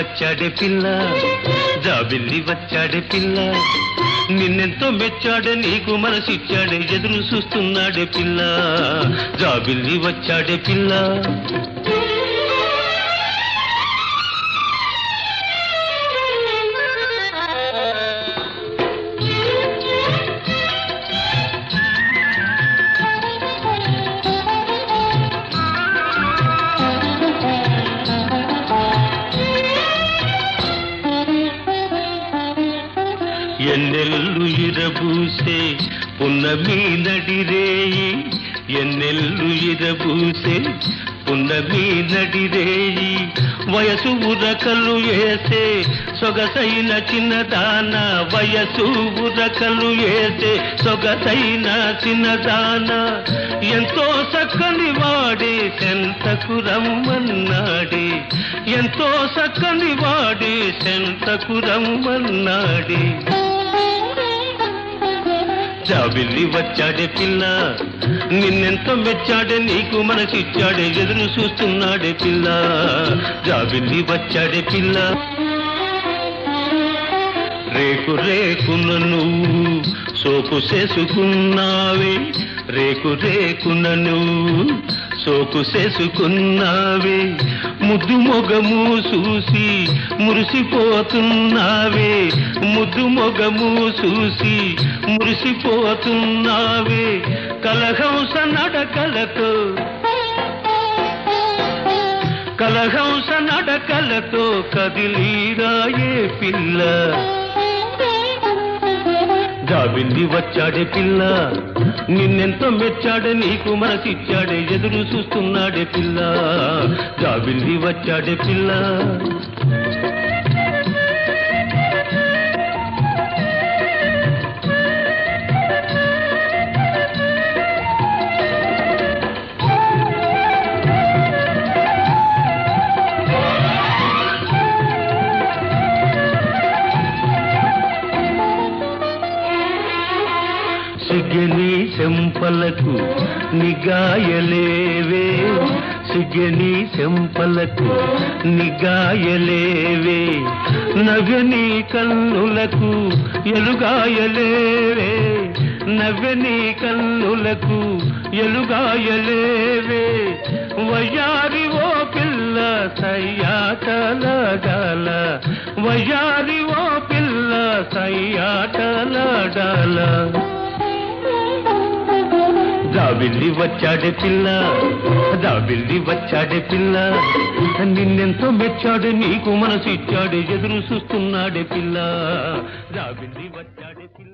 వచ్చాడే పిల్ల జాబిల్లి వచ్చాడే పిల్ల నిన్నెంతో మెచ్చాడే నీకు మనసిచ్చాడే ఎదురు చూస్తున్నాడే పిల్ల జాబిల్లి వచ్చాడే పిల్ల ఎన్నెల్లు ఇరబూసే పున్నమి నడిరేయి ఎన్నెల్లు ఇరబూసే పున్నమి నడిరేయి వయసు ఉరకలు వేసే సొగసైన చిన్నదాన వయసు ఉరకలు వేసే సొగసైన చిన్నదాన ఎంతో చక్కని వాడే సెంతకు రమ్మన్నాడే ఎంతో చక్కని వాడే సెంతకు రమ్మన్నాడే జాబిల్లి వచ్చాడే పిల్ల నిన్నెంతో మెచ్చాడే నీకు మనసిచ్చాడే ఎదురు చూస్తున్నాడే పిల్ల జాబిల్లి వచ్చాడే పిల్ల రేకు రేకున నువ్వు సోకు చేసుకున్నావే రేకు రేకున నువ్వు సోకు చేసుకున్నావే ముద్దు మొగము చూసి మురిసిపోతున్నావే ముద్దు మొగము చూసి మురిసిపోతున్నావే కలహంస నడకలతో కలహంస నడకలతో కదిలీరాయే పిల్ల జాబిల్లి వచ్చాడే పిల్ల నిన్నెంతో మెచ్చాడే నీకు మనసిచ్చాడే ఎదురు చూస్తున్నాడే పిల్ల జాబిల్లి వచ్చాడే పిల్ల సిగ్గని చెంపలకు నిగాయలేవే సిగ్గని చెంపలకు నిగాయలేవే నవ్యని కన్నులకు ఎలుగాయలేవే నవ్యని కన్నులకు ఎలుగాయలేవే వయ్యారి ఓ పిల్ల సయ్యాటలడాల వయ్యారి ఓ పిల్ల సయ్యాటలడాల జాబిల్లి వచ్చాడే పిల్ల జాబిల్లి వచ్చాడే పిల్ల నిన్నెంతో మెచ్చాడు నీకు మనసు ఇచ్చాడు ఎదురు చూస్తున్నాడే పిల్ల జాబిల్లి వచ్చాడే పిల్ల